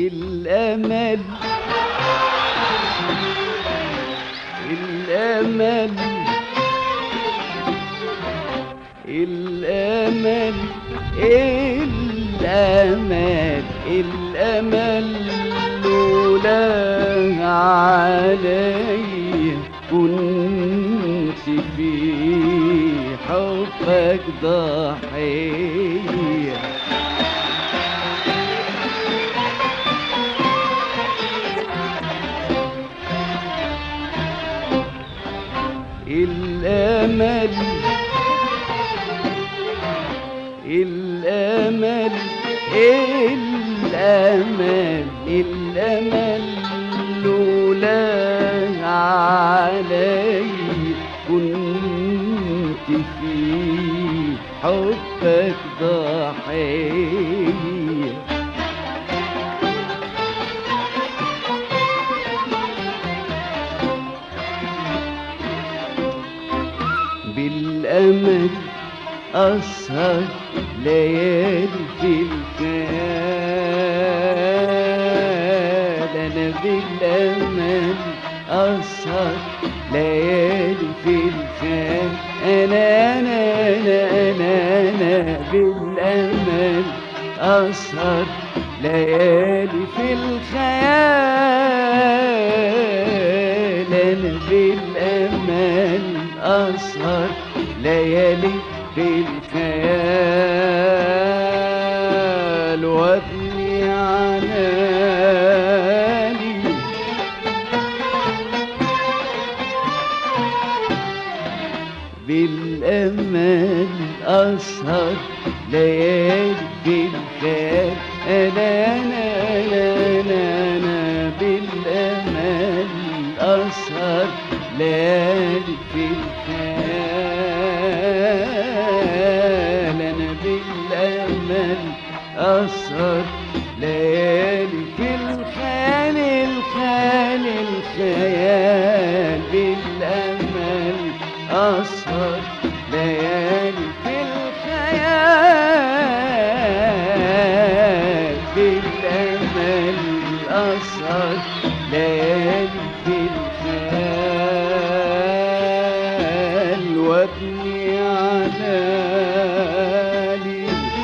الأمل الأمل الأمل الأمل الأمل لولا علي كنت في حبك ضحيه الأمل الأمل الأمل الأمل لولا علي كنت في حبك ضحيه بالأمل أسهر ليالي في الخيال أنا بالأمل أسهر ليالي في الخيال أنا أنا أنا أنا أنا بالأمل أسهر ليالي في الخيال أنا بالأمل أسهر ليالي في الخيال وابني عناني بالأمل أسهر ليالي في الخيال أنا أنا أنا أنا, أنا بالأمل أسهر ليالي في الخيال أنا بالأمل أسهر ليالي في الخيال الخيال الخيال بالأمل أسهر ليالي في الخيال بالأمل أسهر ليالي في الخيال وابني علالي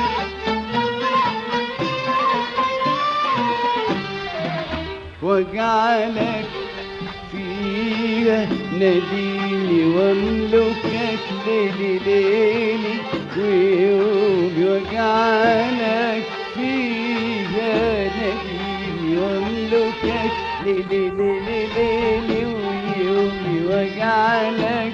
واجعلك فيها ناديني واملكك ليلي ليلي ويومي واجعلك فيها ناديني واملكك ليلي ليلي ليلي ويومي واجعلك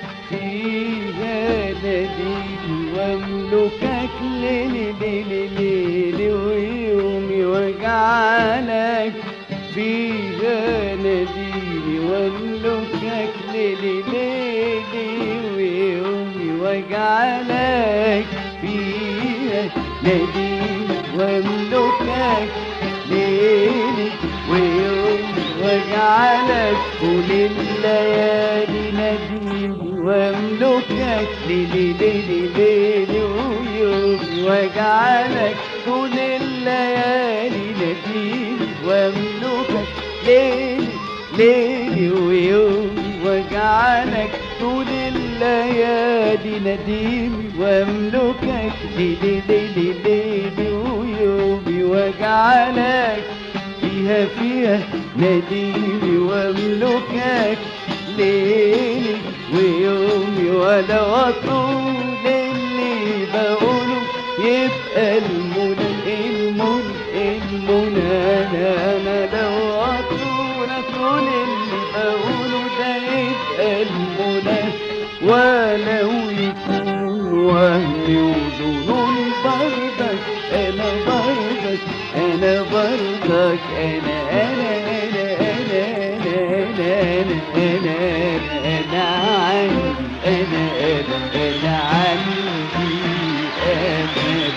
فيها ناديني واملكك ليلي ليلي ليلي ويومي واجعلك فيها ناديني واملكك ليلي ليلي ويومي واجعلك فيها ناديني واملكك ليلي ويومي واجعلك طول الليالي ناديني واملكك ليلي ليلي ليلي ويومي واجعلك طول الليالي ناديني واملكك ليلي ليلي ويومي واجعلك طول الليالي نديمي واملكك ليلي ليلي ليلي ويومي واجعلك فيها فيها نديمي واملكك ليلي ويومي ولا وطول اللي بقوله يبقى المنى المنى المنى انا انا لو اطول طول اللي بقوله ده يبقى المنى ولو يكون وهمي وظنون برضك انا برضك انا برضك انا انا انا انا انا انا انا انا انا عندي انا انا انا عندي امل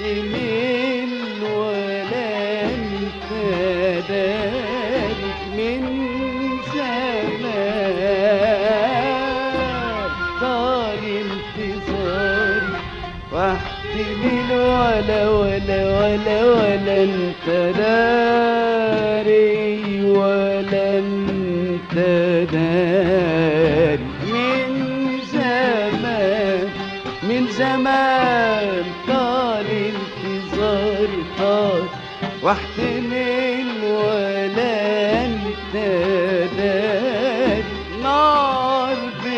واحتمل ولا انت دارك من زمان طال انتظاري واحتمل ولا ولا ولا ولا انت داري ولا انت داري من زمان من زمان طال انتظاري طال واحتمل ولا انت داري نار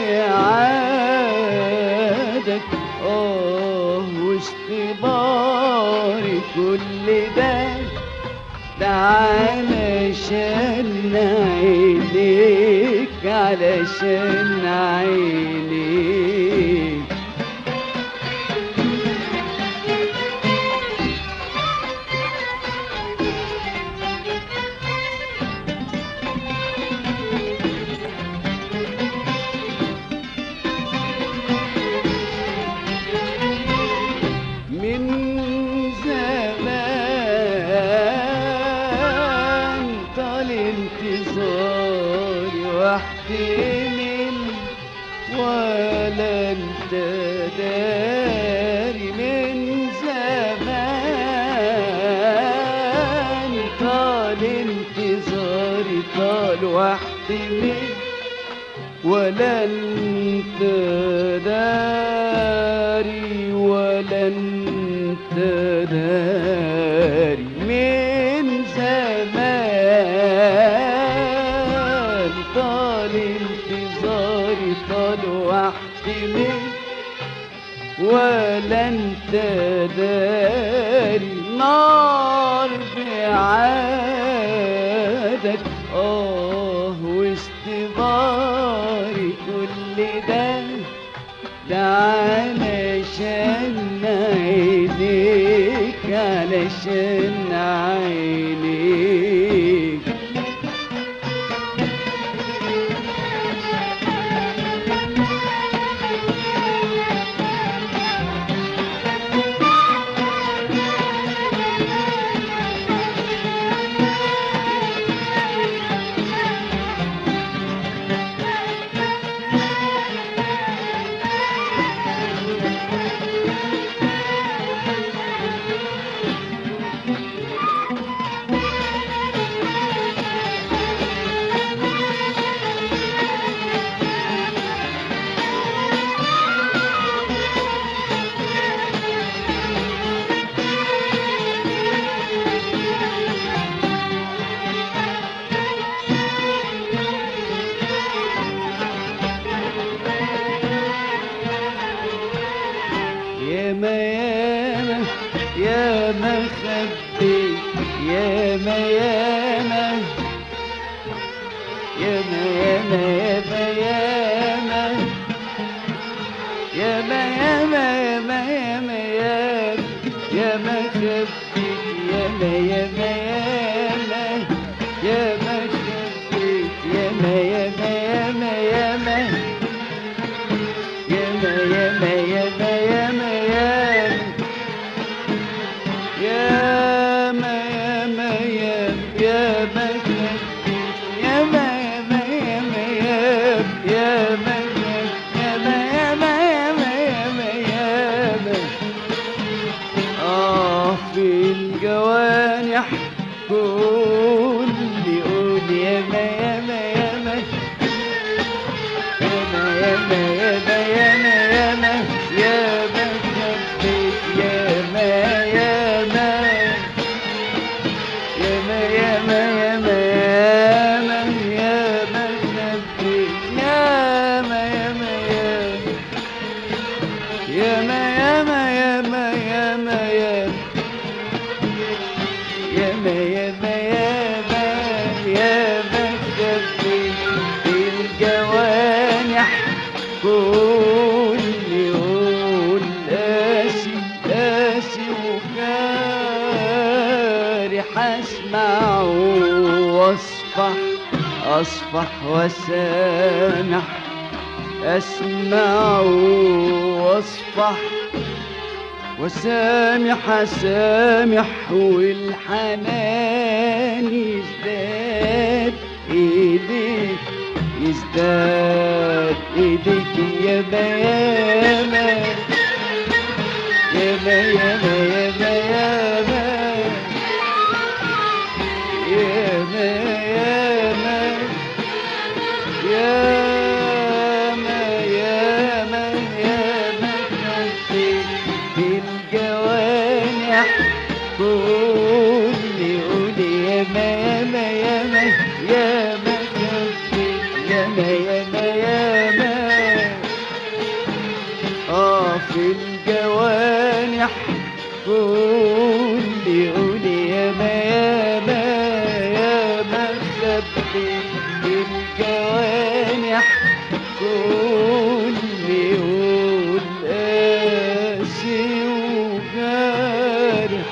بعادك اه واختباري كل ده ده علشان عينيك علشان عينيك من زمان طال انتظاري واحتمل ولا انت داري من زمان طال انتظاري طال واحتمل ولا انت داري ولا انت داري من زمان طال انتظاري طال واحتمل ولا انت داري نار بعادك اه واستباري كل ده ده علشان عينيك علشان عينيك ياما ياما ياما خبيت ياما ياما ياما ياما ياما ياما ياما ياما ياما ياما ياما ياما خبيت ياما ياما ياما ياما خبيت ياما ياما ياما ياما ياما ياما ياما ياما ياما ياما ياما ياما ياما كتير ياما ياما ياما ياما ياما ياما ياما ياما ياما ياما اه في الجوانح قول لي قول ياما ياما ياما ياما ياما ياما ياما ياما ياما خبيت ياما ياما ياما ياما ياما ياما ياما خبيت ياما ياما ياما ياما ياما ياما ياما ياما ياما ياما ياما ياما خبيت الجوانح كل يقول قاسي قاسي وجارح اسمع واصفح اصفح وسامح اسمع واصفح وسامح سامح والحنان يزداد ايديك يزداد ايديك يا بيامة يا بيامة يا بيامة يا بيامة ياما ياما ياما خفيت بالجوانح قولي قولي ياما ياما ياما ياما خفيت ياما ياما ياما اه في الجوانح قولي قولي ياما ياما ياما خبيت في الجوانح قولي قول قاسي وجارح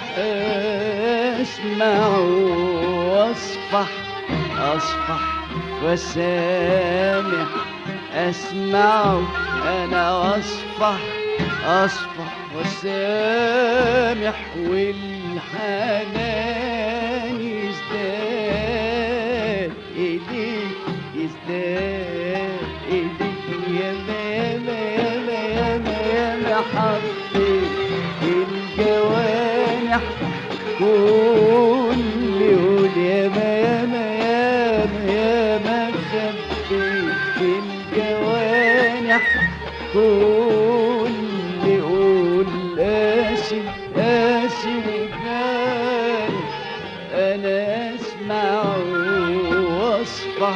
اسمع واصفح اصفح وسامح اسمع انا واصفح اصفح وسامح والحنان يزداد ايديك يزداد ايديك ياما ياما ياما ياما ياما حطيت الجوانح كل يقول ياما ياما ياما ياما خبيت في الجوانح كل يقول قاسي قاسي وجاري انا اسمع واصفح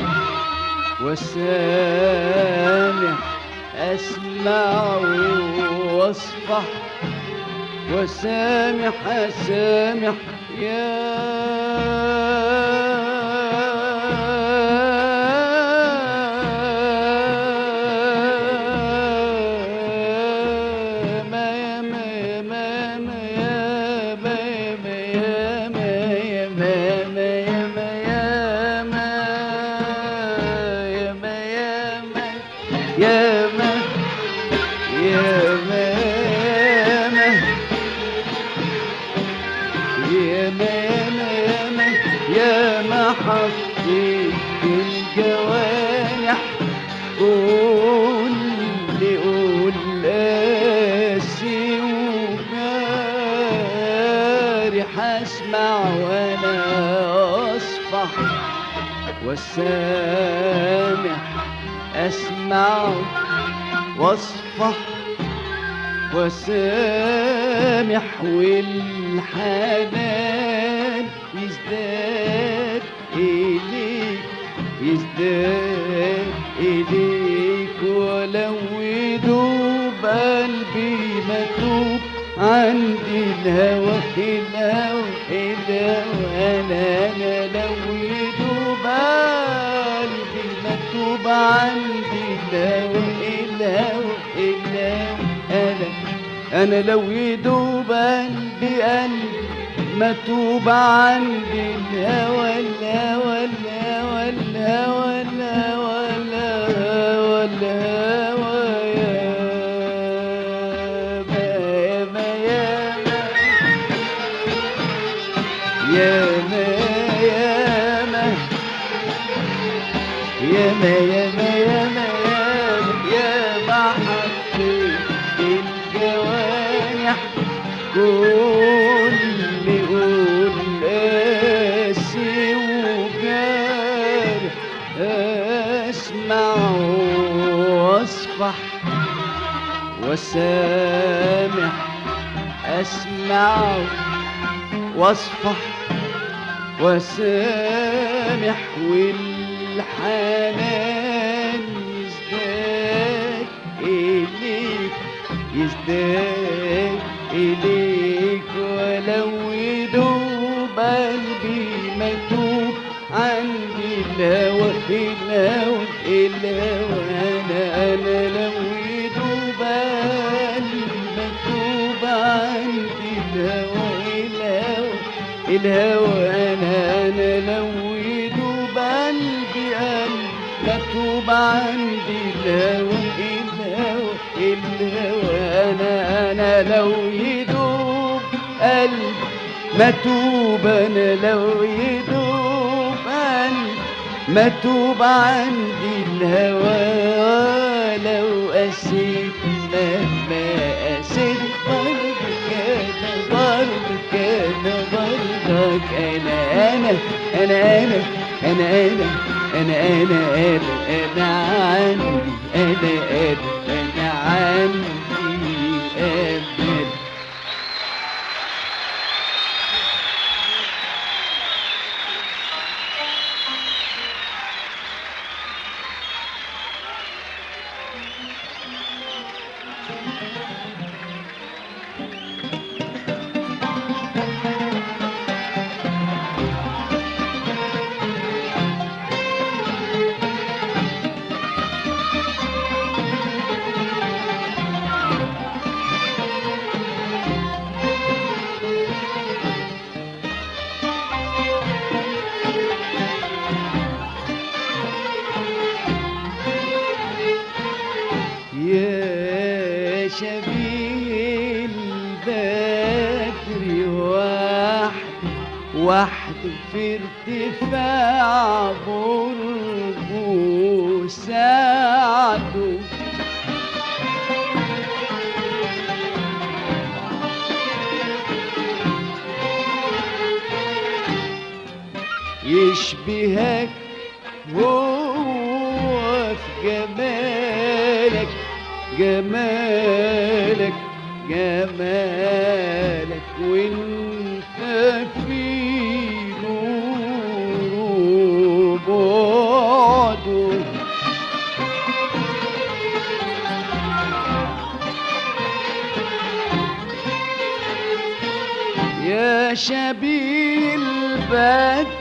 وسامح اسمع واصفح وسامح اسامح يا ما يا ما يا ما ما يا ما يا ما يا ما يا ما يا ما يا ما يا ما يا ما يا ما يا ما يا ما يا ما يا ما حطيت في الجوانح قول لي قول قاسي وجارح اسمع وانا اصفح والسامح اسمع واصفح وسامح والحنان يزداد إليك يزداد إليك ولو يدوب قلبي متوب عندي الهوى الهوى الهوى أنا أنا لو يدوب قلبي مكتوب عندي الهوى الهوى الهوى أنا أنا لو يدوب قلبي قلبي مكتوب عندي الهوى الهوى الهوى الهوى الهوى الهوى الهوى يا ما يا ما يا ما يا ما يا ما يا ما يا ما يا ما يا ما حطيت في الجوانح كل قول قاسي وجارح اسمع واصفح وسامح اسمع واصفح وسامح والحنان يزداد إليك يزداد إليك ولو يدوب قلبي مكتوب عندي الهوى الهوى الهوى أنا أنا لو يدوب قلبي مكتوب عندي الهوى الهوى الهوى أنا أنا لو يدوب قلبي قلبي مكتوب عندي الهوى الهوى الهوى انا انا لو يدوب قلب متوب انا لو يدوب قلب متوب عندي الهوى لو قسيت مهما قسيت برضه كان برضه كان برضك انا انا انا انا انا انا انا انا انا انا عندي انا انا انا عندي امل يا شبيه البدر واحد واحد في ارتفاع برجه ساعده يشبهك هو في جمالك جمالك جمالك وانت في نور بعده يا شبيه البدر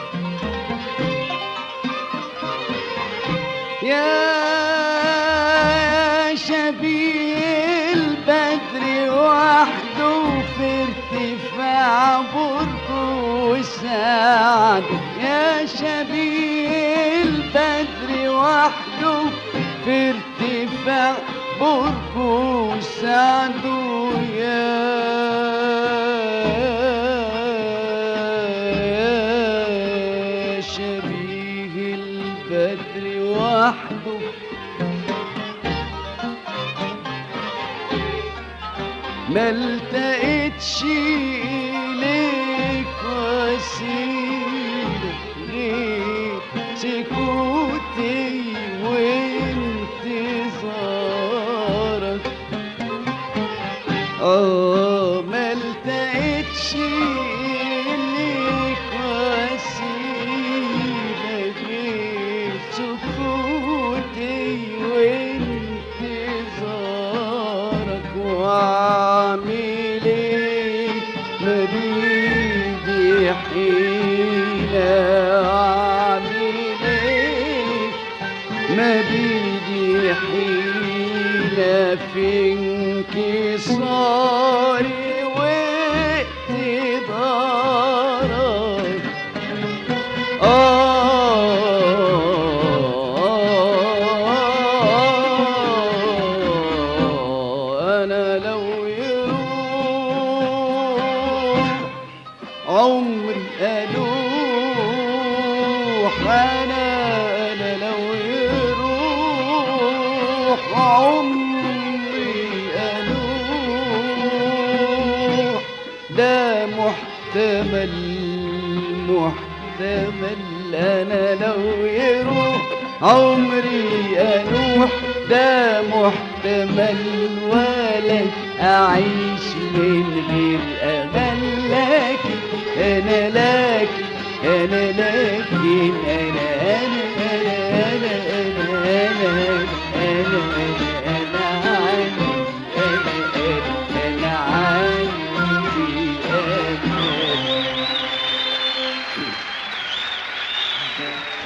يا شبيه البدر وحده في ارتفاع برجه سعده يا شبيه البدر وحده في ارتفاع برجه سعده يا شبيه البدر وحده ما التقيتش ليك وسيلة غير سكوتي وانتظارك اه ما التقيتش ليك وسيلة غير سكوتي وانتظارك واعمل ايه ما بيدي حيلة اعمل ايه ما بيدي حيلة في انكساري واقتدارك آه أنا لو يروح عمري ألوح أنا أنا لو يروح عمري ألوح ده محتمل محتمل أنا لو يروح عمري أنوح ده محتمل ولا أعيش من غير أمل لكن أنا لكن أنا لكن أنا أنا أنا أنا أنا أنا أنا أنا عندي أنا أنا أنا عندي أنا